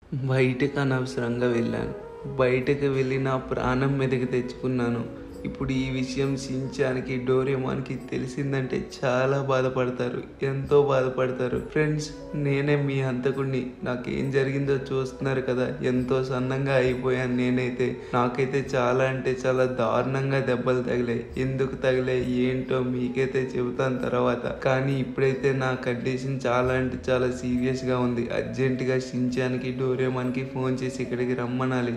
బయటకు అనవసరంగా వెళ్ళాను బయటకు వెళ్ళి నా ప్రాణం మీదకి తెచ్చుకున్నాను ఇప్పుడు ఈ విషయం సించానికి డోరేమాన్కి తెలిసిందంటే చాలా బాధపడతారు ఎంతో బాధపడతారు ఫ్రెండ్స్ నేనే మీ హంతకుడిని నాకేం జరిగిందో చూస్తున్నారు కదా ఎంతో సన్నంగా అయిపోయాను నేనైతే నాకైతే చాలా అంటే చాలా దారుణంగా దెబ్బలు తగిలాయి ఎందుకు తగిలాయి ఏంటో మీకైతే చెబుతాను తర్వాత కానీ ఇప్పుడైతే నా కండిషన్ చాలా అంటే చాలా సీరియస్గా ఉంది అర్జెంటుగా షించానికి డోరేమాన్కి ఫోన్ చేసి ఇక్కడికి రమ్మనాలి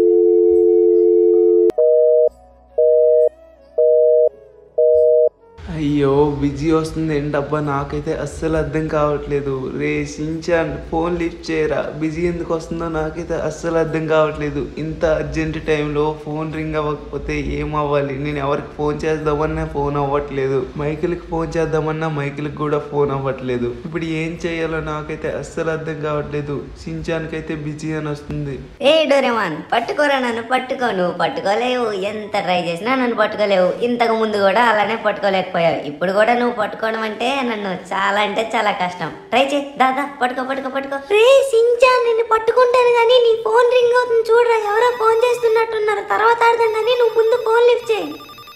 అయ్యో బిజీ వస్తుంది ఏంటబ్బా నాకైతే అస్సలు అర్థం కావట్లేదు రే షించాన్ ఫోన్ లిఫ్ట్ చేయరా బిజీ ఎందుకు వస్తుందో నాకైతే అస్సలు అర్థం కావట్లేదు ఇంత అర్జెంట్ టైంలో ఫోన్ రింగ్ అవ్వకపోతే ఏం అవ్వాలి నేను ఎవరికి ఫోన్ చేద్దామన్నా ఫోన్ అవ్వట్లేదు మైకిల్కి ఫోన్ చేద్దామన్నా మైకిల్కి కూడా ఫోన్ అవ్వట్లేదు ఇప్పుడు ఏం చేయాలో నాకైతే అస్సలు అర్థం కావట్లేదు షించాన్కి అయితే బిజీ అని వస్తుంది ఏ డోరేమాన్ పట్టుకోరా నన్ను పట్టుకో నువ్వు పట్టుకోలేవు ఎంత ట్రై చేసినా నన్ను పట్టుకోలేవు ఇంతకు ముందు కూడా అలానే పట్టుకోలేకపోయావు ఇప్పుడు కూడా నువ్వు పట్టుకోవడం అంటే నన్ను చాలా అంటే చాలా కష్టం ట్రై చేయి దాదా పట్టుకో పట్టుకో పట్టుకో రే సించా నిన్ను పట్టుకుంటాను కానీ నీ ఫోన్ రింగ్ అవుతుంది చూడరా ఎవరో ఫోన్ చేస్తున్నట్టున్నారు తర్వాత ఆడదాం కానీ నువ్వు ముందు ఫోన్ లిఫ్ట్ చేయి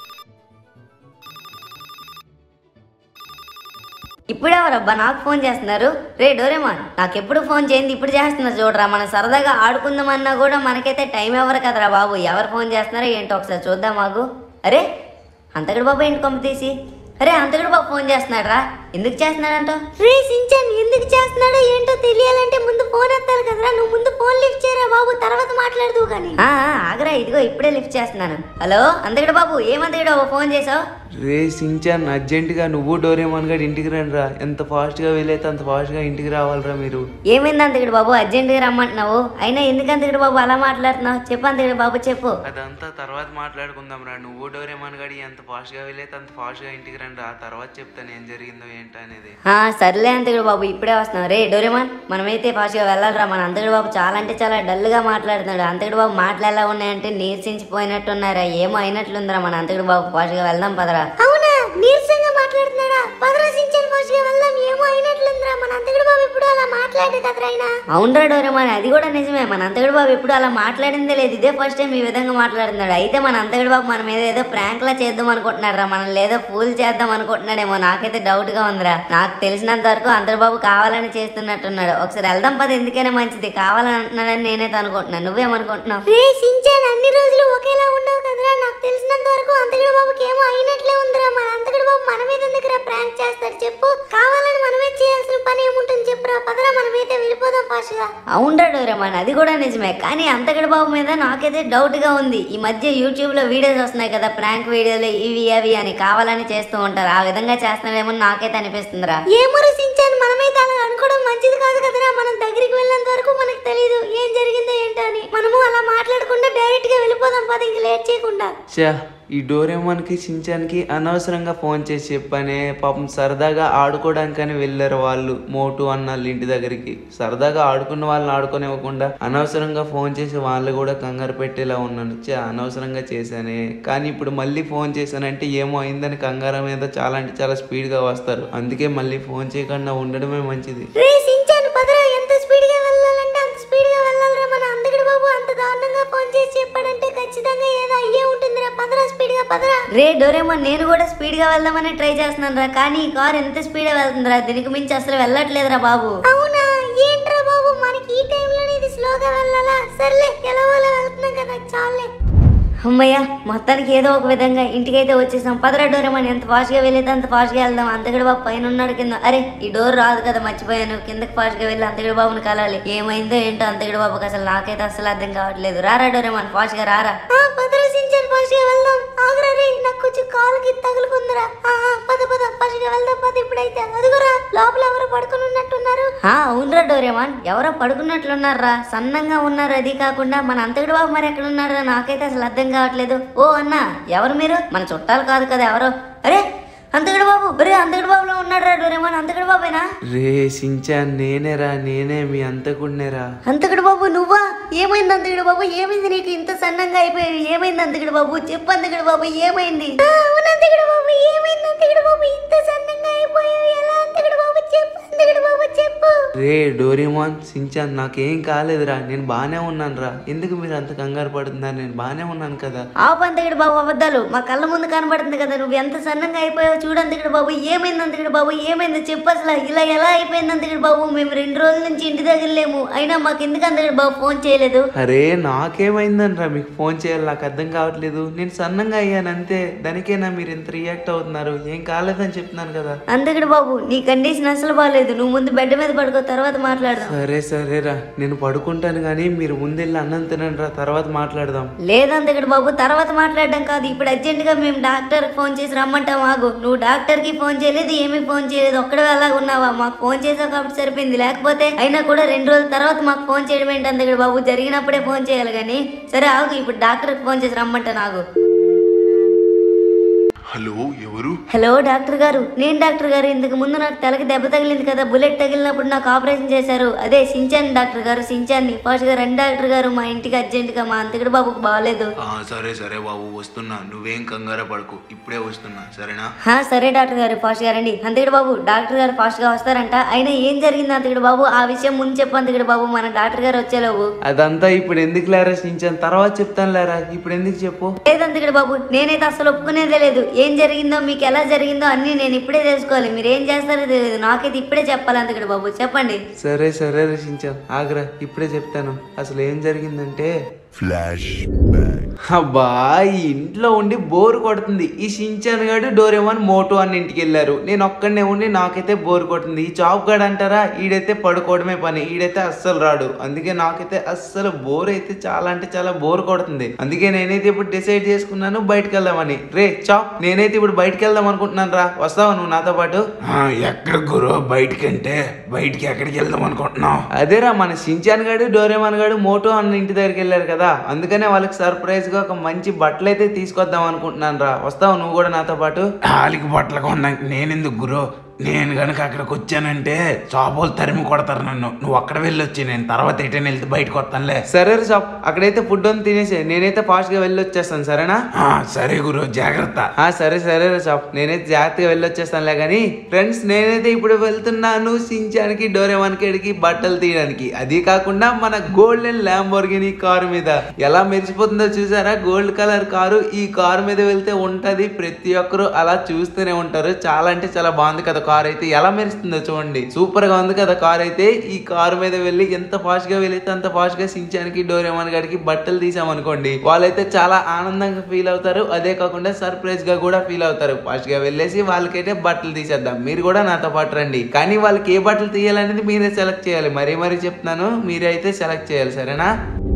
ఇప్పుడెవరబ్బా నాకు ఫోన్ చేస్తున్నారు రే డోరేమాన్ నాకు ఎప్పుడు ఫోన్ చేయండి ఇప్పుడు చేస్తున్నారు చూడరా మనం సరదాగా ఆడుకుందామన్నా కూడా మనకైతే టైం ఎవరు కదరా బాబు ఎవరు ఫోన్ చేస్తున్నారో ఏంటో ఒకసారి చూద్దాం మాకు అరే అంతకుడు బాబు ఏంటి కొంప తీసి అరే అంతకుడు బాబు ఫోన్ చేస్తున్నాడు రా ఎందుకు చేస్తున్నాడంట రే సించన్ ఎందుకు చేస్తున్నాడో ఏంటో తెలియాలంటే ముందు ఫోన్ ఎత్తాలి కదరా నువ్వు ముందు ఫోన్ లిఫ్ట్ చేయరా బాబు తర్వాత మాట్లాడదు కానీ ఆగరా ఇదిగో ఇప్పుడే లిఫ్ట్ చేస్తున్నాను హలో అంతకుడు బాబు ఏమంతకుడు బాబు ఫోన్ చేసావు రే సించాన్ అర్జెంటుగా నువ్వు డోరేమాన్ గారు ఇంటికి రండి రా ఎంత ఫాస్ట్గా వీలైతే అంత ఫాస్ట్గా ఇంటికి రావాలిరా మీరు ఏమైంది అంతకుడు బాబు అర్జెంటుగా రమ్మంటున్నావు అయినా ఎందుకు అంతకుడు బాబు అలా మాట్లాడుతున్నావు చెప్పు అంతకుడు బాబు చెప్పు అదంతా తర్వాత మాట్లాడుకుందాం రా నువ్వు డోరేమాన్ గారు ఎంత ఫాస్ట్గా వీలైతే అంత ఫాస్ట్గా ఇంటికి రండి రా తర్వాత చెప్తాను ఏం జరిగిందో ఏంటో అనేది ఆ, సర్లే అంతకుడు బాబు ఇప్పుడే వస్తున్నావు రే డోరేమాన్ మనమైతే ఫాస్ట్గా వెళ్ళాలిరా మన అంతకుడు బాబు చాలా అంటే చాలా డల్గా మాట్లాడుతున్నాడు అంతకుడు బాబు మాటలు ఎలా ఉన్నాయంటే నీరసించిపోయినట్టున్నారా ఏమో అయినట్లుందిరా మన అంతకుడు బాబు ఫాస్ట్గా వెళ్దాం పదరా అవునా నీరసంగా మాట్లాడుతున్నాడా పదరా సించన్ ఫాస్ట్గా వెళ్దాం ఏమో అయినట్లుందిరా మన అంతకుడు బాబు ఇప్పుడు అలా మాట్లాడే కదరా ఆయన అవునరా డోరేమాన్ అది కూడా నిజమే మన అంతకుడు బాబు ఎప్పుడు అలా మాట్లాడిందే లేదు ఇదే ఫస్ట్ టైం ఈ విధంగా మాట్లాడుతున్నాడు అయితే మన అంతకుడు బాబు మన మీద ఏదో ప్రాంక్ లా చేద్దాం అనుకుంటున్నాడు రా మనం లేదో ఫూల్ చేద్దాం అనుకుంటున్నాడేమో నాకైతే డౌట్ గా ఉందిరా నాకు తెలిసినంత వరకు అంతకుడు బాబు కావాలని చేస్తున్నట్టున్నాడు ఒకసారి వెళ్దాం పద ఎందుకైనా మంచిది కావాలని అంటున్నాడని నేనైతే అనుకుంటున్నాను నువ్వేమనుకుంటున్నావు రే సించాన్ అన్ని రోజులు ఒకేలా ఉండవు కదరా నాకు తెలిసినంత వరకు అంతకుడు బాబుకి ఏమో అయినట్లే ఉందిరా మన అంతకుడు బాబు మన మీద ఎందుకురా ప్రాంక్ చేస్తాడు చెప్పు కావాలని మనమే చేయాల్సిన పని ఏముంటుంది చెప్పురా పదరా మనమైతే వెళ్ళిపోదాం ఫాస్ట్ గా అవునరా డోరేమాన్ అది కూడా నిజమే కానీ అంతకుడు బాబు మీద నాకైతే డౌట్ గా ఉంది ఈ మధ్య యూట్యూబ్ లో వీడియోస్ వస్తున్నాయి కదా ప్రాంక్ వీడియోలు ఇవి అవి అని కావాలని చేస్తూ ఉంటారు ఆ విధంగా చేస్తున్నాడేమో నాకైతే అనిపిస్తుందిరా ఏమో సించాను మనమైతే అలా అనుకోవడం మంచిది కాదు కదరా మనం దగ్గరికి వెళ్ళేంత వరకు మనకు తెలియదు ఏం జరిగిందో ఏంటో అని మనము అలా మాట్లాడకుండా డైరెక్ట్ గా వెళ్ళిపోదాం పద ఇంక లేట్ చేయకుండా చా ఈ డోరేమాన్కి సించాన్కి అనవసరంగా ఫోన్ చేసి చెప్పానే పాపం సరదాగా ఆడుకోవడానికని వెళ్ళారు వాళ్ళు మోటు అన్న వాళ్ళ ఇంటి దగ్గరికి సరదాగా ఆడుకున్న వాళ్ళని ఆడుకోనివ్వకుండా అనవసరంగా ఫోన్ చేసి వాళ్ళు కూడా కంగారు పెట్టేలా ఉన్నాను చా అనవసరంగా చేశానే కానీ ఇప్పుడు మళ్ళీ ఫోన్ చేశానంటే ఏమో అయిందని కంగారు మీద చాలా అంటే చాలా స్పీడ్గా వస్తారు అందుకే మళ్ళీ ఫోన్ చేయకుండా ఉండడమే మంచిది రే సించాను పదరా ఎంత స్పీడ్ గా వెళ్ళాలంటే అంత స్పీడ్ గా వెళ్ళాలిరా మన అందగడు బాబు అంత దారుణంగా ఫోన్ చేసి చెప్పాడంటే ఖచ్చితంగా ఏదో అయ్యే ఉంటుందిరా పదరా స్పీడ్ గా పదరా రే డోరేమో నేను కూడా స్పీడ్ గా వెళ్దామని ట్రై చేస్తున్నాను రా కానీ ఈ కార్ ఎంత స్పీడ్ గా వెళ్తుందిరా దీనికి మించి అసలు వెళ్ళట్లేదురా బాబు అవునా ఏంట్రా బాబు మనకి ఈ టైంలోనే ఇది స్లోగా వెళ్ళాలా సర్లే ఎలా వెళ్తున్నాం కదా చాలే అమ్మయ్య మొత్తానికి ఏదో ఒక విధంగా ఇంటికైతే వచ్చేసాం పదరా డోరేమని ఎంత ఫాస్ట్గా వెళ్ళేది అంత ఫాస్ట్గా వెళ్దాం అంతగడి బాబు పైన ఉన్నాడు కింద అరే ఈ డోర్ రాదు కదా మర్చిపోయాను కిందకి ఫాస్ట్గా వెళ్ళి అంతగడి బాబుని కలాలి ఏమైందో ఏంటో అంతగడి బాబుకి అసలు నాకైతే అసలు అర్థం కావట్లేదు రారా డోరేమన్ ఫాస్ట్గా రారా పదరా సించన్ ఫాస్ట్గా వెళ్దాం ఆగరా రే నాకు కొంచెం కాలుకి తగులుకుందిరా పద పద ఫాస్ట్గా వెళ్దాం పద ఇప్పుడైతే అదిగురా లోపల ఎవరో పడుకుని ఉన్నట్టున్నారు అవునరా డోరేమాన్ ఎవరో పడుకున్నట్లున్నారా సన్నంగా ఉన్నారు అది కాకుండా మన అంతగడి బాబు మరి ఎక్కడ ఉన్నారో నాకైతే అసలు అర్థం కావట్లేదు ఓ అన్న ఎవరు మీరు మన చుట్టాలు కాదు కదా ఎవరో అరే అంతగడి బాబు ఒరే అంతగడి బాబులో ఉన్నాడు రా డోరేమాన్ అంతగడి బాబేనా రే సించాన్ నేనేరా నేనే మీ అంతకుడినేరా అంతగడి బాబు నువ్వా ఏమైంది అంతగడి బాబు ఏమైంది నీకు ఇంత సన్నంగా అయిపోయావు ఏమైంది అంతగడి బాబు చెప్పు అంతగడి బాబు ఏమైంది అవును అంతగడి బాబు ఏమైంది అంతగడి బాబు ఇంత సన్నంగా అయిపోయావు ఎలా అంతగడి బాబు చెప్పు అంతగడి బాబు చెప్పు రే డోరేమాన్ సించాన్ నాకేం కాలేదురా నేను బాగానే ఉన్నాను రా ఎందుకు మీరు అంత కంగారు పడుతున్నారు నేను బాగానే ఉన్నాను కదా ఆపు అంతకుడు బాబు అబద్ధాలు మా కళ్ళ ముందు కనబడుతుంది కదా నువ్వు ఎంత సన్నంగా అయిపోయావు చూడు అంతకుడు బాబు ఏమైంది అంతకుడు బాబు ఏమైంది చెప్పు అసలు ఇలా ఎలా అయిపోయింది అంతకుడు బాబు మేము రెండు రోజుల నుంచి ఇంటి దగ్గర లేము అయినా మాకు ఎందుకు అంతకుడు బాబు ఫోన్ చేయలేదు అరే నాకేమైందనరా మీకు ఫోన్ చేయాలి నాకు అర్థం కావట్లేదు నేను సన్నంగా అయ్యాను అంతే దానికేనా మీరు ఇంత రియాక్ట్ అవుతున్నారు ఏం కాలేదని చెప్తున్నాను కదా అంతకుడు బాబు నీ కండిషన్ అసలు బాగాలేదు నువ్వు ముందు బెడ్ మీద పడుకో తర్వాత మాట్లాడదాం సరే సరేరా నేను పడుకుంటాను కానీ మీరు ముందెళ్ళి అన్నం తినండి రా తర్వాత మాట్లాడదాం లేదంతకుడు బాబు తర్వాత మాట్లాడడం కాదు ఇప్పుడు అర్జెంటుగా మేము డాక్టర్కి ఫోన్ చేసి రమ్మంటాం ఆగు నువ్వు డాక్టర్కి ఫోన్ చేయలేదు ఏమీ ఫోన్ చేయలేదు ఒక్కడే అలా ఉన్నావా మాకు ఫోన్ చేసావు కాబట్టి సరిపోయింది లేకపోతే అయినా కూడా రెండు రోజుల తర్వాత మాకు ఫోన్ చేయడం ఏంటి అంతకుడు బాబు జరిగినప్పుడే ఫోన్ చేయాలి కానీ సరే ఆగు ఇప్పుడు డాక్టర్కి ఫోన్ చేసి రమ్మంటాను ఆగు హలో ఎవరు హలో డాక్టర్ గారు నేను డాక్టర్ గారు ఇంతకు ముందు నాకు తలకి దెబ్బ తగిలింది కదా బుల్లెట్ తగిలినప్పుడు నాకు ఆపరేషన్ చేశారు అదే సించాన్ డాక్టర్ గారు సించాన్ని ఫాస్ట్ గా రండి డాక్టర్ గారు మా ఇంటికి అర్జెంటుగా మా అంతకుడు బాబుకు బాగలేదు ఆ, సరే సరే బాబు వస్తున్నా నువ్వేం కంగారు పడకు ఇప్పుడే వస్తున్నా సరేనా హా, సరే డాక్టర్ గారు ఫాస్ట్ గా రండి అంతకుడు బాబు డాక్టర్ గారు ఫాస్ట్ గా వస్తారంట అయినా ఏం జరిగింది అంతకుడు బాబు ఆ విషయం ముందు చెప్పు అంతకుడు బాబు మన డాక్టర్ గారు వచ్చేలోపు అదంతా ఇప్పుడు ఎందుకు లేరా సించాను తర్వాత చెప్తాను లేరా ఇప్పుడు ఎందుకు చెప్పు లేదంతకుడు బాబు నేనైతే అసలు ఒప్పుకునేదే లేదు ఏం జరిగిందో మీకు ఎలా జరిగిందో అన్ని నేను ఇప్పుడే తెలుసుకోవాలి మీరు ఏం చేస్తారో తెలియదు నాకైతే ఇప్పుడే చెప్పాలి అంతకుడు బాబు చెప్పండి సరే సరే రచించాను ఆగ్రా ఇప్పుడే చెప్తాను అసలు ఏం జరిగిందంటే ఫ్లాష్ బ్యాక్ అబ్బా ఈ ఇంట్లో ఉండి బోర్ కొడుతుంది ఈ షించాన్ గాడు డోరేమాన్ మోటో అన్న ఇంటికి వెళ్ళారు నేను ఒక్కడనే ఉండి నాకైతే బోర్ కొడుతుంది ఈ జాబ్ గాడు అంటారా ఈడైతే పడుకోవడమే పని ఈడైతే అస్సలు రాడు అందుకే నాకైతే అస్సలు బోర్ అయితే చాలా అంటే చాలా బోర్ కొడుతుంది అందుకే నేనైతే ఇప్పుడు డిసైడ్ చేసుకున్నాను బయటకు వెళ్దామని రే చాప్ నేనైతే ఇప్పుడు బయటకు వెళ్దాం అనుకుంటున్నాను రా వస్తావా నువ్వు నాతో పాటు ఎక్కడ గురు బయటికంటే బయటికి ఎక్కడికి వెళ్దాం అనుకుంటున్నావు అదేరా మన షించాన్ గాడు డోరేమాన్ గాడు మోటో అన్న ఇంటి దగ్గరికి వెళ్ళారు కదా అందుకనే వాళ్ళకి సర్ప్రైజ్ గా ఒక మంచి బట్టలు అయితే తీసుకొద్దాం అనుకుంటున్నాను రా వస్తావు నువ్వు కూడా నాతో పాటు హాలికి బట్టలు కొన్నాక నేనెందుకు గురు నేను గనుక అక్కడికి వచ్చానంటే చాపోలు తరిమి కొడతారు నన్ను నువ్వు అక్కడ వెళ్ళొచ్చి నేను తర్వాత ఎటైనా వెళ్తే బయటకు వస్తానులే సరే రా షాప్ అక్కడైతే ఫుడ్ అని తినేసే నేనైతే ఫాస్ట్ గా వెళ్ళి వచ్చేస్తాను సరేనా ఆ, సరే గురు జాగ్రత్త ఆ సరే సరే రా షాప్ నేనైతే జాగ్రత్తగా వెళ్ళి వచ్చేస్తానులే కానీ ఫ్రెండ్స్ నేనైతే ఇప్పుడు వెళ్తున్నాను సించానికి డోరేమాన్కి బట్టలు తీయడానికి అది కాకుండా మన గోల్డెన్ ల్యాంబోర్గిని కారు మీద ఎలా మెరిసిపోతుందో చూసారా గోల్డ్ కలర్ కారు ఈ కారు మీద వెళ్తే ఉంటది ప్రతి ఒక్కరు అలా చూస్తూనే ఉంటారు చాలా అంటే చాలా బాగుంది కదా కార్ అయితే ఎలా మెరుస్తుందో చూడండి సూపర్ గా ఉంది కదా కార్ అయితే ఈ కారు మీద వెళ్ళి ఎంత ఫాస్ట్ గా వెళితే అంత ఫాస్ట్ గా సించానికి డోరేమాన్ గడికి బట్టలు తీసామనుకోండి వాళ్ళైతే చాలా ఆనందంగా ఫీల్ అవుతారు అదే కాకుండా సర్ప్రైజ్ గా కూడా ఫీల్ అవుతారు ఫాస్ట్ గా వెళ్ళేసి వాళ్ళకైతే బట్టలు తీసేద్దాం మీరు కూడా నాతో పాటు రండి కానీ వాళ్ళకి ఏ బట్టలు తీయాలనేది మీరే సెలెక్ట్ చేయాలి మరీ మరీ చెప్తున్నాను మీరే అయితే సెలెక్ట్ చేయాలి సరేనా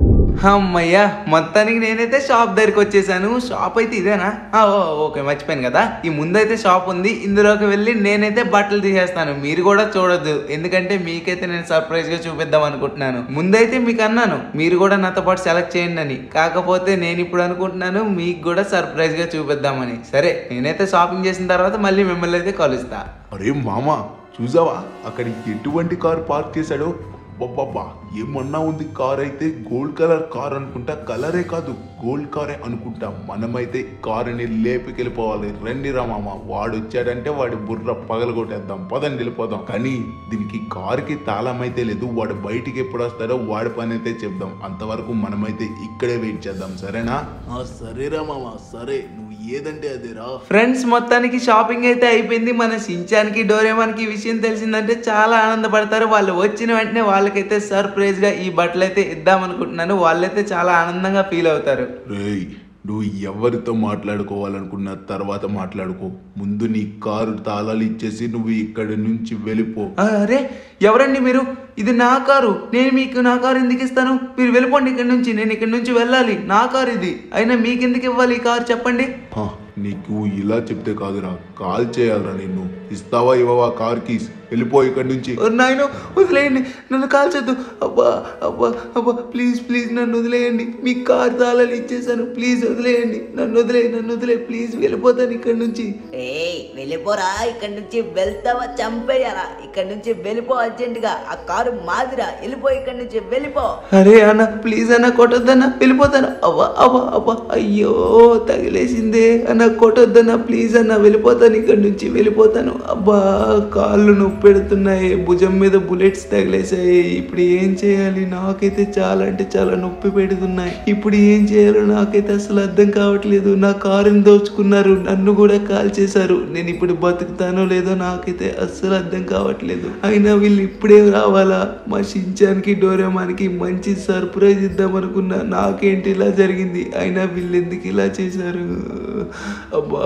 అమ్మయ్యా మొత్తానికి నేనైతే షాప్ దగ్గరికి వచ్చేసాను షాప్ అయితే ఇదేనా ఆ, ఓ ఓకే మర్చిపోయాను కదా ఈ ముందైతే షాప్ ఉంది ఇందులోకి వెళ్ళి నేనైతే బట్టలు తీసేస్తాను మీరు కూడా చూడొద్దు ఎందుకంటే మీకైతే నేను సర్ప్రైజ్ గా చూపిద్దాం అనుకుంటున్నాను ముందైతే మీకు అన్నాను మీరు కూడా నాతో పాటు సెలెక్ట్ చేయండి అని కాకపోతే నేను ఇప్పుడు అనుకుంటున్నాను మీకు కూడా సర్ప్రైజ్ గా చూపిద్దామని సరే నేనైతే షాపింగ్ చేసిన తర్వాత మళ్ళీ మిమ్మల్ని అయితే కలుస్తా అరే మామ చూసావా అక్కడ ఎటువంటి కార్ పార్క్ చేశాడో బాబా ఏమన్నా ఉంది కార్ అయితే గోల్డ్ కలర్ కార్ అనుకుంటా కలరే కాదు గోల్డ్ కారే అనుకుంటా మనమైతే కారుని లేపుకెళ్ళిపోవాలి రండి రా మామ వాడు వచ్చాడంటే వాడి బుర్ర పగలగొట్టేద్దాం పదండి వెళ్ళిపోదాం కానీ దీనికి కారుకి తాళం అయితే లేదు వాడు బయటికి ఎప్పుడు వస్తాడో వాడి పని అయితే చెప్దాం అంతవరకు మనమైతే ఇక్కడే వెయిట్ చేద్దాం సరేనా సరేరా మామ సరే నువ్వు ఏదంటే అదేరా ఫ్రెండ్స్ మొత్తానికి షాపింగ్ అయితే అయిపోయింది మన సించానికి డోరేమాన్కి ఈ విషయం తెలిసిందంటే చాలా ఆనందపడతారు వాళ్ళు వచ్చిన వెంటనే వాళ్ళకైతే సర్ప్రైజ్ గా ఈ బట్టలు అయితే ఇద్దాం అనుకుంటున్నాను వాళ్ళైతే చాలా ఆనందంగా ఫీల్ అవుతారు రేయ్ నువ్వు ఎవరితో మాట్లాడుకోవాలనుకున్న తర్వాత మాట్లాడుకో ముందు నీ కారు తాళాలు ఇచ్చేసి నువ్వు ఇక్కడి నుంచి వెళ్ళిపో ఆ, అరే ఎవరండి మీరు ఇది నా కారు నేను మీకు నా కారు ఎందుకు ఇస్తాను మీరు వెళ్ళిపోండి ఇక్కడ నుంచి నేను ఇక్కడ నుంచి వెళ్ళాలి నా కారు ఇది అయినా మీకు ఎందుకు ఇవ్వాలి ఈ కారు చెప్పండి హా, నీకు ఇలా చెప్తే కాదురా కాల్ చేయాలరా నిన్ను ఇస్తావా ఇవ్వవా కార్ కీస్ వెళ్ళిపో ఇక్కడి నుంచి ఓ నాయనో వదిలేయండి నన్ను కాల్చొద్దు అబ్బా అబ్బా అబ్బా ప్లీజ్ ప్లీజ్ నన్ను వదిలేయండి మీ కార్ తాళాలు ఇచ్చేసాను ప్లీజ్ వదిలేయండి నన్ను వదిలే నన్ను వదిలే ప్లీజ్ వెళ్ళిపోతాను ఇక్కడ నుంచి ఏయ్ వెళ్ళిపోరా ఇక్కడి నుంచి వెళ్తావా చంపేయాలా ఇక్కడి నుంచి వెళ్ళిపో అర్జెంటుగా ఆ కారు మాదిరా వెళ్ళిపో ఇక్కడి నుంచి వెళ్ళిపో అరే అన్న ప్లీజ్ అన్న కొట్టొద్దన్న వెళ్ళిపోతాను అవ్వ అవ్వ అవ్వ అయ్యో తగిలేసిందే అన్న కొట్టొద్దన్న ప్లీజ్ అన్న వెళ్ళిపోతాను ఇక్కడ నుంచి వెళ్ళిపోతాను అబ్బా కాళ్ళు నొప్పి నొప్పి పెడుతున్నాయి భుజం మీద బుల్లెట్స్ తగిలేసాయి ఇప్పుడు ఏం చేయాలి నాకైతే చాలా అంటే చాలా నొప్పి పెడుతున్నాయి ఇప్పుడు ఏం చేయాలో నాకైతే అసలు అర్థం కావట్లేదు నా కారుని దోచుకున్నారు నన్ను కూడా కాల్ చేశారు నేను ఇప్పుడు బతుకుతానో లేదో నాకైతే అస్సలు అర్థం కావట్లేదు అయినా వీళ్ళు ఇప్పుడే రావాలా మా షించానికి డోరేమానికి మంచి సర్ప్రైజ్ ఇద్దాం అనుకున్నా నాకేంటి ఇలా జరిగింది అయినా వీళ్ళు ఎందుకు ఇలా చేశారు అబ్బా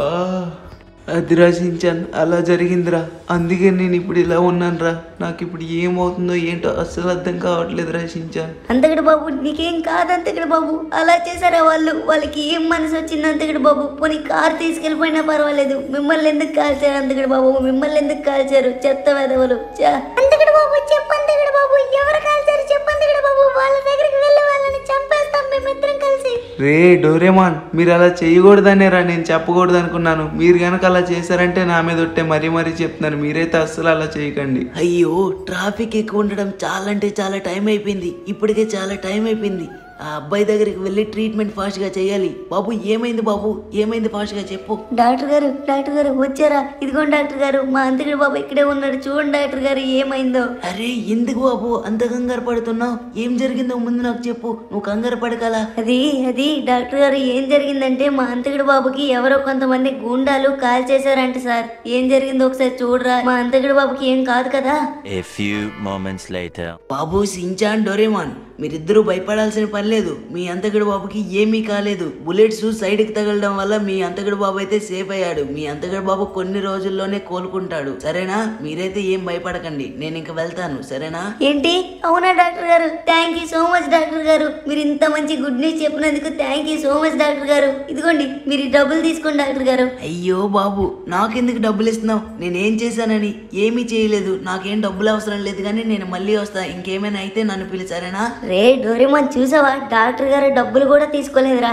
అది రచించాను అలా జరిగిందిరా అందుకే నేను ఇప్పుడు ఇలా ఉన్నానురా నాకు ఇప్పుడు ఏమవుతుందో ఏంటో అస్సలు అర్థం కావట్లేదు రచించాను అంతకుడు బాబు నీకేం కాదు అంతకుడు బాబు అలా చేశారా వాళ్ళు వాళ్ళకి ఏం మనసు వచ్చింది అంతకుడు బాబు పోనీ కారు తీసుకెళ్ళిపోయినా పర్వాలేదు మిమ్మల్ని ఎందుకు కాల్చారు అంతకుడు బాబు మిమ్మల్ని ఎందుకు కాల్చారు చెత్త వెదవలు అంతకుడు బాబు చెప్పంతకుడు బాబు ఎవరు కాల్చారు చెప్పంతకుడు బాబు వాళ్ళ దగ్గరికి వెళ్ళి వాళ్ళని చంపేస్తాం మేమిద్దరం కలిసి రే డోరేమాన్ మీరు అలా చేయకూడదనేరా నేను చెప్పకూడదు అనుకున్నాను మీరు కనుక అలా చేశారంటే నా మీద ఒట్టే మరీ మరీ చెప్తున్నాను మీరైతే అస్సలు అలా చేయకండి అయ్యో ట్రాఫిక్ ఎక్కువ ఉండడం చాలా అంటే చాలా టైం అయిపోయింది ఇప్పటికే చాలా టైం అయిపోయింది ఆ అబ్బాయి దగ్గరికి వెళ్ళి ట్రీట్మెంట్ ఫాస్ట్ గా చేయాలి బాబు ఏమైంది బాబు ఏమైంది ఫాస్ట్ గా చెప్పు డాక్టర్ గారు డాక్టర్ గారు వచ్చారా ఇదిగోండి డాక్టర్ గారు మా అంతకుడు బాబు ఇక్కడే ఉన్నాడు చూడండి డాక్టర్ గారు ఏమైందో అరే ఎందుకు బాబు అంత కంగారు పడుతున్నావు ఏం జరిగిందో ముందు నాకు చెప్పు నువ్వు కంగారు పడకలా అది అది డాక్టర్ గారు ఏం జరిగిందంటే మా అంతకుడు బాబుకి ఎవరో కొంతమంది గూండాలు కాల్ చేశారంట సార్ ఏం జరిగిందో ఒకసారి చూడరా మా అంతకుడు బాబుకి ఏం కాదు కదా A few moments later. బాబు సించాన్ డొరేమాన్ మీరిద్దరూ భయపడాల్సిన పని లేదు మీ అంతగడు బాబుకి ఏమీ కాలేదు బుల్లెట్స్ సైడ్కి తగలడం వల్ల మీ అంతగడు బాబు అయితే సేఫ్ అయ్యాడు మీ అంతగడు బాబు కొన్ని రోజుల్లోనే కోలుకుంటాడు సరేనా మీరైతే ఏం భయపడకండి నేను ఇంక వెళ్తాను సరేనా ఏంటి అవునా డాక్టర్ గారు thank you so much doctor గారు మీరు ఇంత మంచి గుడ్ న్యూస్ చెప్పినందుకు thank you so much doctor గారు ఇదిగోండి మీరు ఈ డబ్బులు తీసుకోండి డాక్టర్ గారు అయ్యో బాబు నాకెందుకు డబ్బులు ఇస్తున్నావు నేనేం చేశానని ఏమీ చేయలేదు నాకేం డబ్బులు అవసరం లేదు కానీ నేను మళ్ళీ వస్తా ఇంకేమైనా అయితే నన్ను పిలిచారేనా రే డోరేమాన్ చూసావా డాక్టర్ గారు డబ్బులు కూడా తీసుకోలేదురా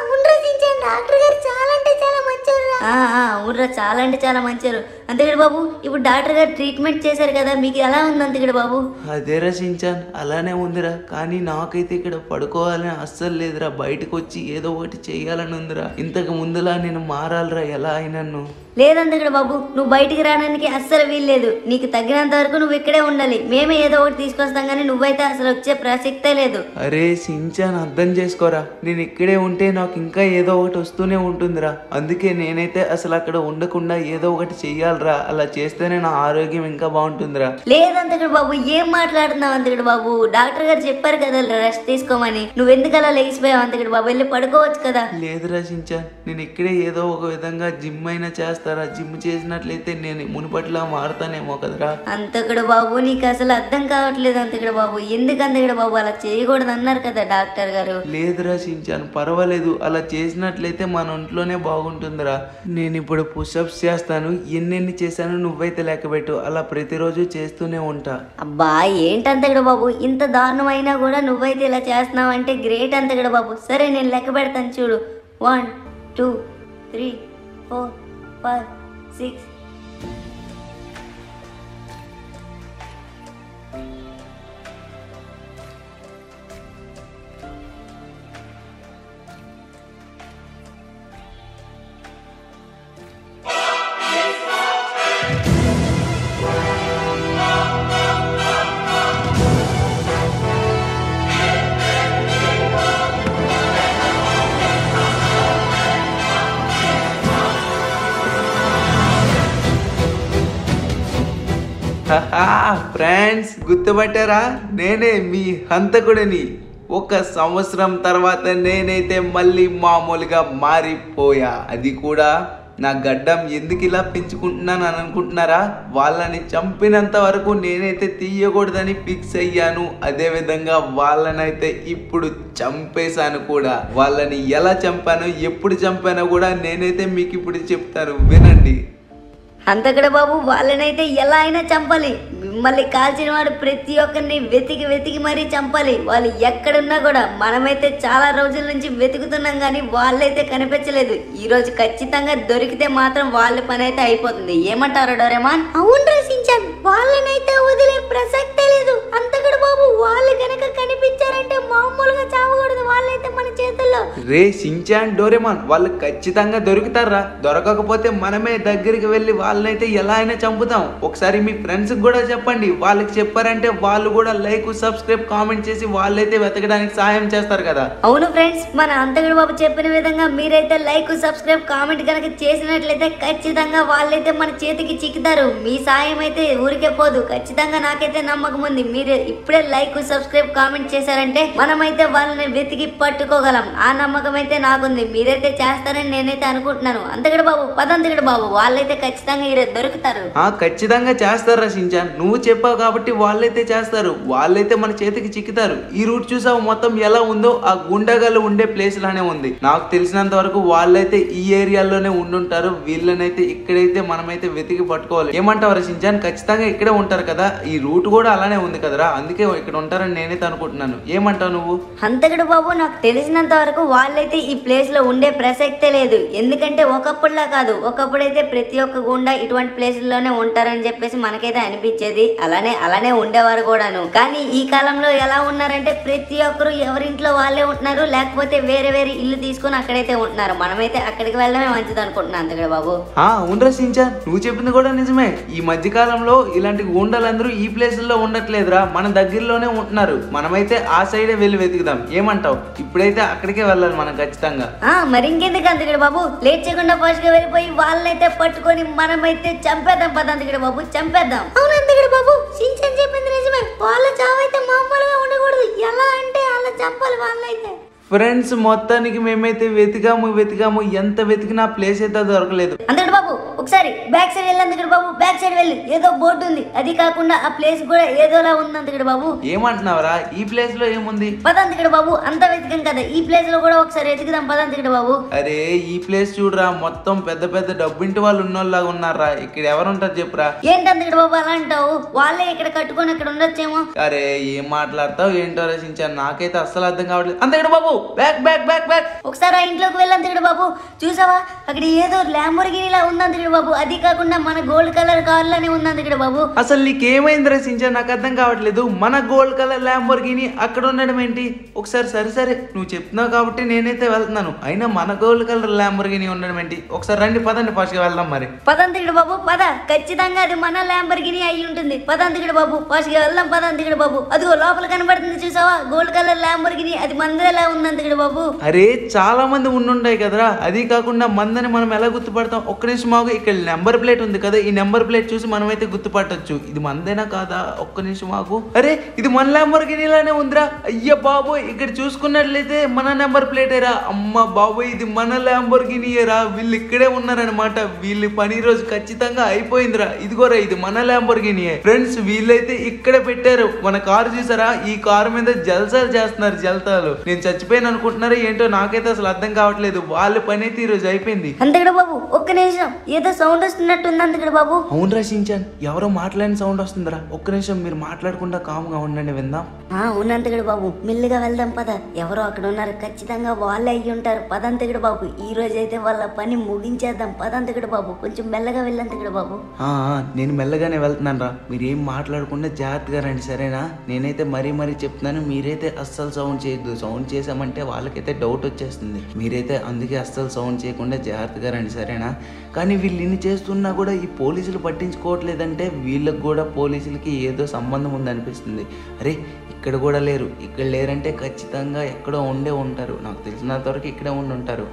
డాక్టర్ గారు చాలా అంటే చాలా మంచివారు అవునరా చాలా అంటే చాలా మంచివారు అంతేగడు బాబు ఇప్పుడు డాక్టర్ గారు ట్రీట్మెంట్ చేశారు కదా మీకు ఎలా ఉంది అంతేగడు బాబు అదే రచించాను అలానే ఉందిరా కానీ నాకైతే ఇక్కడ పడుకోవాలని అస్సలు లేదురా బయటకు వచ్చి ఏదో ఒకటి చేయాలని ఉందిరా ఇంతకు ముందులా నేను మారాలిరా ఎలా అయినను లేదంతగడు బాబు నువ్వు బయటికి రావడానికి అస్సలు వీల్లేదు నీకు తగ్గినంత వరకు నువ్వు ఇక్కడే ఉండాలి మేమే ఏదో ఒకటి తీసుకొస్తాం కానీ నువ్వైతే అసలు వచ్చే ప్రసక్తే లేదు అరే సించాన్ అర్థం చేసుకోరా నేను ఇక్కడే ఉంటే నాకు ఇంకా ఏదో ఒకటి వస్తూనే ఉంటుందిరా అందుకే నేనైతే అసలు అక్కడ ఉండకుండా ఏదో ఒకటి చెయ్యాలిరా అలా చేస్తేనే నా ఆరోగ్యం ఇంకా బాగుంటుందిరా లేదంతగడు బాబు ఏం మాట్లాడుతున్నావు అంతగడు బాబు డాక్టర్ గారు చెప్పారు కదా రెస్ట్ తీసుకోమని నువ్వు ఎందుకు అలా లేచిపోయావు అంతగడు బాబు వెళ్ళి పడుకోవచ్చు కదా లేదురా సించాన్ నేను ఇక్కడే ఏదో ఒక విధంగా జిమ్ అయినా చేస్తారా జిమ్ చేసినట్లయితే నేను మునుపట్లా మారుతానేమో కదరా అంతకుడు బాబు నీకు అసలు అర్థం కావట్లేదు అంతకుడు బాబు ఎందుకు అంతకుడు బాబు అలా చేయకూడదు అన్నారు కదా డాక్టర్ గారు లేదురా సించాన్ పర్వాలేదు అలా చేసినట్లయితే మన ఒంట్లోనే బాగుంటుందిరా నేను ఇప్పుడు పుషప్స్ చేస్తాను ఎన్నెన్ని చేశాను నువ్వైతే లెక్కబెట్టు అలా ప్రతిరోజు చేస్తూనే ఉంటా అబ్బా ఏంటంతగడ బాబు ఇంత దారుణమైనా కూడా నువ్వైతే ఇలా చేస్తున్నావు అంటే గ్రేట్ అంతగడ బాబు సరే నేను లెక్క పెడతాను చూడు one two three four five six friends గుర్తుపట్టారా నేనే మీ హంతకుడిని ఒక సంవత్సరం తర్వాత నేనైతే మళ్ళీ మామూలుగా మారిపోయా అది కూడా నా గడ్డం ఎందుకు ఇలా పెంచుకుంటున్నాను అని అనుకుంటున్నారా వాళ్ళని చంపినంత వరకు నేనైతే తీయకూడదని ఫిక్స్ అయ్యాను అదే విధంగా వాళ్ళనైతే ఇప్పుడు చంపేశాను కూడా వాళ్ళని ఎలా చంపానో ఎప్పుడు చంపానో కూడా నేనైతే మీకు ఇప్పుడు చెప్తాను వినండి అంతకడ బాబు వాళ్ళనైతే ఎలా అయినా చంపాలి మిమ్మల్ని కాల్చిన వాడు ప్రతి ఒక్కరిని వెతికి వెతికి మరీ చంపాలి వాళ్ళు ఎక్కడున్నా కూడా మనమైతే చాలా రోజుల నుంచి వెతుకుతున్నాం కానీ వాళ్ళైతే కనిపించలేదు ఈ రోజు ఖచ్చితంగా దొరికితే మాత్రం వాళ్ళ పని అయితే అయిపోతుంది ఏమంటారు డోరేమాన్ అవును రసించాన్ వాళ్ళనైతే వదిలే ప్రసక్తే లేదు అంతకడ బాబు వాళ్ళు గనక కనిపించారంటే మామూలుగా చావకూడదు వాళ్ళైతే మన చేతుల్లో రే సించాన్ డోరేమాన్ వాళ్ళు ఖచ్చితంగా దొరుకుతారా దొరకకపోతే మనమే దగ్గరికి వెళ్ళి వాళ్ళనైతే ఎలా అయినా చంపుతాం ఒకసారి మీ ఫ్రెండ్స్ కూడా చెప్పండి వాళ్ళకి చెప్పారంటే వాళ్ళు కూడా లైక్ సబ్స్క్రైబ్ కామెంట్ చేసి వాళ్ళైతే వెతకడానికి సహాయం చేస్తారు కదా అవును ఫ్రెండ్స్ మన అంతకుడు బాబు చెప్పిన విధంగా మీరైతే లైక్ సబ్స్క్రైబ్ కామెంట్ కనుక చేసినట్లయితే ఖచ్చితంగా వాళ్ళైతే మన చేతికి చిక్కుతారు మీ సాయం అయితే ఊరికే పోదు ఖచ్చితంగా నాకైతే నమ్మకం ఉంది మీరు ఇప్పుడే లైక్ సబ్స్క్రైబ్ కామెంట్ చేశారంటే మనమైతే వాళ్ళని వెతికి పట్టుకోగలం ఆ నమ్మకం అయితే నాకుంది మీరైతే చేస్తారని నేనైతే అనుకుంటున్నాను అంతకుడు బాబు పదంతకుడు బాబు వాళ్ళైతే ఖచ్చితంగా ఈరోజు దొరుకుతారు ఆ ఖచ్చితంగా చేస్తారా సించాన్ నువ్వు చెప్పావు కాబట్టి వాళ్ళైతే చేస్తారు వాళ్ళైతే మన చేతికి చిక్కుతారు ఈ రూట్ చూసావు మొత్తం ఎలా ఉందో ఆ గుండగలు ఉండే ప్లేస్ లానే ఉంది నాకు తెలిసినంత వరకు వాళ్ళైతే ఈ ఏరియాలోనే ఉండుంటారు వీళ్ళనైతే ఇక్కడైతే మనమైతే వెతికి పట్టుకోవాలి ఏమంటావు సించాన్ ఖచ్చితంగా ఇక్కడే ఉంటారు కదా ఈ రూట్ కూడా అలానే ఉంది కదరా అందుకే ఇక్కడ ఉంటారని నేనైతే అనుకుంటున్నాను ఏమంటావు నువ్వు అంతకుడు బాబు నాకు తెలిసినంత వరకు వాళ్ళైతే ఈ ప్లేస్ లో ఉండే ప్రసక్తే లేదు ఎందుకంటే ఒకప్పుడులా కాదు ఒకప్పుడైతే ప్రతి ఒక్క గుండా ఇటువంటి ప్లేసుల్లోనే ఉంటారని చెప్పేసి మనకైతే అనిపించేది అలానే అలానే ఉండేవారు కూడాను కానీ ఈ కాలంలో ఎలా ఉన్నారంటే ప్రతి ఒక్కరు ఎవరింట్లో వాళ్ళే ఉంటున్నారు లేకపోతే వేరే వేరే ఇల్లు తీసుకొని అక్కడైతే ఉంటున్నారు మనమైతే అక్కడికి వెళ్ళడమే మంచిది అనుకుంటున్నాను అంతకుడు బాబు ఆ ఉండరా సించాన్ నువ్వు చెప్పింది కూడా నిజమే ఈ మధ్య కాలంలో ఇలాంటి గుండలందరూ ఈ ప్లేసుల్లో ఉండట్లేదురా మన దగ్గరలోనే ఉంటున్నారు మనమైతే ఆ సైడే వెళ్ళి వెతుకుదాం ఏమంటావు ఇప్పుడైతే అక్కడికే వెళ్ళాలి మనం ఖచ్చితంగా ఆ మరి ఇంకెందుకు అంతకుడు బాబు లేట్ చేయకుండా ఫాస్ట్ గా వెళ్ళిపోయి వాళ్ళనైతే పట్టుకొని మనమైతే చంపేద్దాం పద అంతకుడు బాబు చంపేద్దాం అవును అంతకుడు బాబు సించన్ చెప్పింది నిజమే వాళ్ళ చావైతే మామూలుగా ఉండకూడదు ఎలా అంటే అలా చంపాలి వాళ్ళైతే ఫ్రెండ్స్ మొత్తానికి మేమైతే వెతికాము వెతికాము ఎంత వెతికినా ప్లేస్ అయితే దొరకలేదు అందుకడు బాబు ఒకసారి బ్యాక్ సైడ్ వెళ్ళి అందుకడు బాబు బ్యాక్ సైడ్ వెళ్ళి ఏదో బోర్డు ఉంది అది కాకుండా ఆ ప్లేస్ కూడా ఏదోలా ఉంది అందుకడు బాబు ఏమంటున్నావరా ఈ ప్లేస్ లో ఏముంది పదంతికడు బాబు అంతా వెతికాం కదా ఈ ప్లేస్ లో కూడా ఒకసారి వెతుకుదాం పదంతికడు బాబు అరే ఈ ప్లేస్ చూడరా మొత్తం పెద్ద పెద్ద డబ్బింటి వాళ్ళు ఉన్నోళ్ళలాగా ఉన్నారా ఇక్కడ ఎవరుంటారు చెప్పురా ఏంటి అందుకడు బాబు అలా అంటావు వాళ్ళే ఇక్కడ కట్టుకొని ఇక్కడ ఉండొచ్చేమో అరే ఏం మాట్లాడతావు ఏంటో రచించాను నాకైతే అస్సలు అర్థం కావట్లేదు అంతేడు బాబు బ్యాక్ బ్యాక్ బ్యాక్ బ్యాక్ ఒకసారి ఆ ఇంట్లోకి వెళ్ళంతకుడు బాబు చూసావా అక్కడ ఏదో ల్యాంబోర్గినిలా ఉందంతకుడు బాబు అది కాకుండా మన గోల్డ్ కలర్ కార్లోనే ఉందంతకుడు బాబు అసలు నీకేమైంది రచించాను నాకు అర్థం కావట్లేదు మన గోల్డ్ కలర్ ల్యాంబోర్గిని అక్కడ ఉండడం ఏంటి ఒకసారి సరే సరే నువ్వు చెప్తున్నావు కాబట్టి నేనైతే వెళ్తున్నాను అయినా మన గోల్డ్ కలర్ ల్యాంబోర్గిని ఉండడం ఏంటి ఒకసారి రండి పదండి ఫాస్ట్గా వెళ్దాం మరి పదంతికుడు బాబు పద ఖచ్చితంగా అది మన ల్యాంబర్గిని అయి ఉంటుంది పదంతికుడు బాబు ఫాస్ట్గా వెళ్దాం పదంతికుడు బాబు అదిగో లోపల కనబడుతుంది చూసావా గోల్డ్ కలర్ ల్యాంబర్గిని అది మందలా ఉందంతికుడు బాబు అరే చాలా మంది ఉండుంటాయి కదరా అది కాకుండా మందని మనం ఎలా గుర్తుపడతాం ఒక్క నిమిషం ఆగు ఇక్కడ నెంబర్ ప్లేట్ ఉంది కదా ఈ నెంబర్ ప్లేట్ చూసి మనమైతే గుర్తుపట్టొచ్చు ఇది మందేనా కాదా ఒక్క నిమిషం ఆగు అరే ఇది మన ల్యాంబర్గినీలానే ఉందిరా అయ్య బాబోయ్ ఇక్కడ చూసుకున్నట్లయితే మన నెంబర్ ప్లేటేరా అమ్మ బాబోయ్ ఇది మన ల్యాంబర్గినీయేరా వీళ్ళు ఇక్కడే ఉన్నారనమాట వీళ్ళ పని ఈ రోజు ఖచ్చితంగా అయిపోయిందిరా ఇదిగోరా ఇది మన ల్యాంబర్గినియే ఫ్రెండ్స్ వీళ్ళైతే ఇక్కడ పెట్టారు మన కారు చూసారా ఈ కారు మీద జల్సాలు చేస్తున్నారు జల్తాలు నేను చచ్చిపోయాను అనుకుంటున్నారా ఏంటో నాకైతే అసలు అర్థం కావట్లేదు వాళ్ళ పని అయితే ఈ రోజు అయిపోయింది అంతకుడు బాబు ఒక్క నిమిషం ఏదో సౌండ్ వస్తున్నట్టు ఉంది అంతకుడు బాబు అవును రచించాను ఎవరో మాట్లాడిన సౌండ్ వస్తుందిరా ఒక్క నిమిషం మీరు మాట్లాడకుండా కామ్గా ఉండండి విందాం ఆ ఉన్నంతకుడు బాబు మెల్లిగా వెళ్దాం పద ఎవరో అక్కడ ఉన్నారు ఖచ్చితంగా వాళ్ళే అయ్యి ఉంటారు పదంతకుడు బాబు ఈ రోజు అయితే వాళ్ళ పని ముగించేద్దాం పదంతకుడు బాబు కొంచెం మెల్లగా వెళ్ళంతకుడు బాబు ఆ, ఆ, నేను మెల్లగానే వెళ్తున్నాను రా మీరు ఏం మాట్లాడకుండా జాగ్రత్తగా రండి సరేనా నేనైతే మరీ మరీ చెప్తున్నాను మీరైతే అస్సలు సౌండ్ చేయొద్దు సౌండ్ చేసామంటే వాళ్ళకైతే డౌట్ వచ్చేస్తుంది మీరైతే అందుకే అస్సలు సౌండ్ చేయకుండా జాగ్రత్తగా రండి సరేనా కానీ వీళ్ళు ఇన్ని చేస్తున్నా కూడా ఈ పోలీసులు పట్టించుకోవట్లేదంటే వీళ్ళకి కూడా పోలీసులకి ఏదో సంబంధం ఉందనిపిస్తుంది అరే ఇక్కడ కూడా లేరు ఇక్కడ లేరంటే ఖచ్చితంగా ఎక్కడో ఉండే ఉంటారు నాకు తెలిసినంత వరకు ఇక్కడే ఉండి ఉంటారు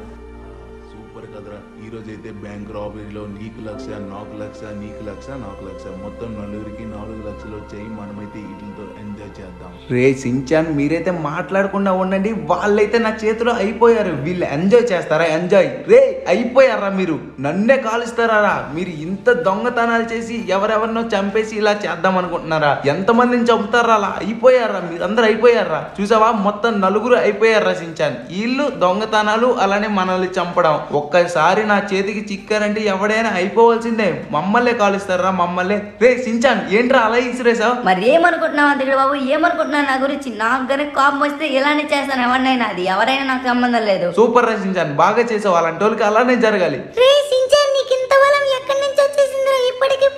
సూపర్ కదరా ఈ రోజు అయితే బ్యాంక్ రాబరీలో నీకు లక్ష నాకు లక్ష నీకు లక్ష నాకు లక్ష మొత్తం నలుగురికి నాలుగు లక్షలు వచ్చాయి మనమైతే వీటితో ఎంజాయ్ చేద్దాం రే సించాన్ మీరైతే మాట్లాడకుండా ఉండండి వాళ్ళైతే నా చేతిలో అయిపోయారు వీళ్ళు ఎంజాయ్ చేస్తారా ఎంజాయ్ రే అయిపోయారా మీరు నన్నే కాలుస్తారా మీరు ఇంత దొంగతనాలు చేసి ఎవరెవరినో చంపేసి ఇలా చేద్దాం అనుకుంటున్నారా ఎంతమందిని చంపుతారా అలా అయిపోయారా మీరు అందరు అయిపోయారా చూసావా మొత్తం నలుగురు అయిపోయారా సించాన్ వీళ్ళు దొంగతనాలు అలానే మనల్ని చంపడం ఒక్కసారి నా చేతికి చిక్కారంటే ఎవడైనా అయిపోవాల్సిందే మమ్మల్నే కాలుస్తారా మమ్మల్ని రే సించాన్ ఏంట్రా అలా ఇసిరేసావు మరి ఏమనుకుంటున్నావు అంతకుడు బాబు ఏమనుకుంటున్నావు నా గురించి నాకు కనుక కోపం వస్తే ఇలానే చేస్తాను ఎవరినైనా అది ఎవరైనా నాకు సంబంధం లేదు సూపర్ రచించాను బాగా చేసావు అలాంటి వాళ్ళకి అలానే జరగాలి రే సించాన్ నీకు ఇంత బలం ఎక్కడి నుంచి వచ్చేసిందిరా ఇప్పటికిప్పటికి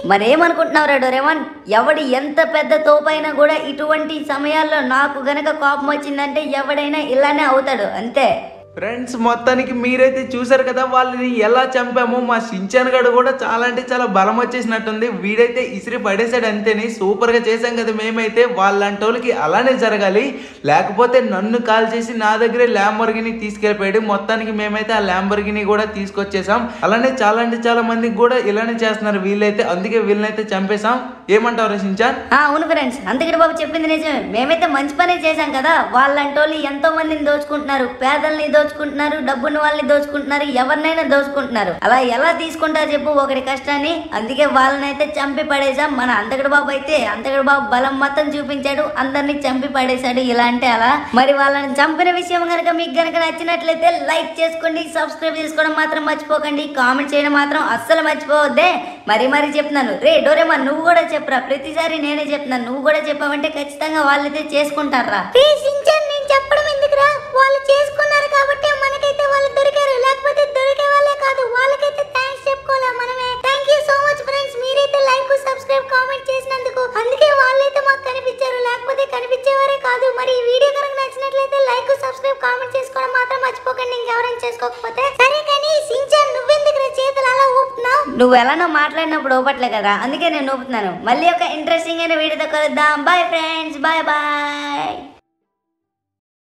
మరేమనుకుంటున్నావురా డోరేమాన్ ఎవడి ఎంత పెద్ద తోపైనా కూడా ఇటువంటి సమయాల్లో నాకు గనక కోపం వచ్చిందంటే ఎవడైనా ఇలానే అవుతాడు అంతే ఫ్రెండ్స్ మొత్తానికి మీరైతే చూసారు కదా వాళ్ళని ఎలా చంపామో మా సించాన్ గడు కూడా చాలా అంటే చాలా బలం వచ్చేసినట్టుంది వీడైతే ఇసిరి పడేసాడు అంతేని సూపర్ గా చేసాం కదా మేమైతే వాళ్ళంటి వాళ్ళకి అలానే జరగాలి లేకపోతే నన్ను కాల్ చేసి నా దగ్గరే ల్యాంబర్గిని తీసుకెళ్ళిపోయాడు మొత్తానికి మేమైతే ఆ ల్యాంబర్గిని కూడా తీసుకొచ్చేసాం అలానే చాలా అంటే చాలా మందికి కూడా ఇలానే చేస్తున్నారు వీళ్ళైతే అందుకే వీళ్ళనైతే చంపేశాం ఏమంటారు సించాన్ ఆ, అవును ఫ్రెండ్స్ అంతకుడు బాబు చెప్పింది నిజమే మేమైతే మంచి పనే చేశాం కదా వాళ్ళంటోళ్ళు ఎంతో మందిని దోచుకుంటున్నారు పేదల్ని దోచుకుంటున్నారు డబ్బున్న వాళ్ళని దోచుకుంటున్నారు ఎవరినైనా దోచుకుంటున్నారు అలా ఎలా తీసుకుంటారు చెప్పు ఒకటి కష్టాన్ని అందుకే వాళ్ళనైతే చంపి పడేశాం మన అంతకుడు బాబు అయితే అంతకుడు బాబు బలం మొత్తం చూపించాడు అందరిని చంపి పడేశాడు ఇలా అంటే అలా మరి వాళ్ళని చంపిన విషయం కనుక మీకు గనక నచ్చినట్లయితే లైక్ చేసుకోండి సబ్స్క్రైబ్ చేసుకోవడం మాత్రం మర్చిపోకండి కామెంట్ చేయడం మాత్రం అస్సలు మర్చిపోవద్దే మరి మరి చెప్తున్నాను రే డోరేమా నువ్వు కూడా చెప్పురా ప్రతిసారి నేనే చెప్తున్నాను నువ్వు కూడా చెప్పావంటే ఖచ్చితంగా వాళ్ళైతే చేసుకుంటారా నేను చెప్పడం ఎందుకురా వాళ్ళు చేసుకున్నారు కాబట్టి మనకైతే వాళ్ళు దొరికారు లేకపోతే దొరికే వాళ్ళే కాదు వాళ్ళకైతే థ్యాంక్స్ చెప్పుకోవాలా మనమే thank you so much friends మీరైతే లైక్ సబ్స్క్రైబ్ కామెంట్ చేసినందుకు అందుకే వాళ్ళైతే మాకు కనిపించారు లేకపోతే కనిపించేవారే కాదు మరి ఈ వీడియో కనుక నచ్చినట్లయితే లైక్ సబ్స్క్రైబ్ కామెంట్ చేసుకోవడం మాత్రం మర్చిపోకండి ఇంకెవరైనా చేసుకోకపోతే సరే కానీ సించాన్ నువ్వెందుకు చేతులు అలా ఊపుతున్నావు నువ్వు ఎలానో మాట్లాడినప్పుడు ఊపట్లే కదా అందుకే నేను ఊపుతున్నాను మళ్ళీ ఒక ఇంట్రెస్టింగ్ అయిన వీడియోతో కలుద్దాం బాయ్ ఫ్రెండ్స్ బాయ్ బాయ్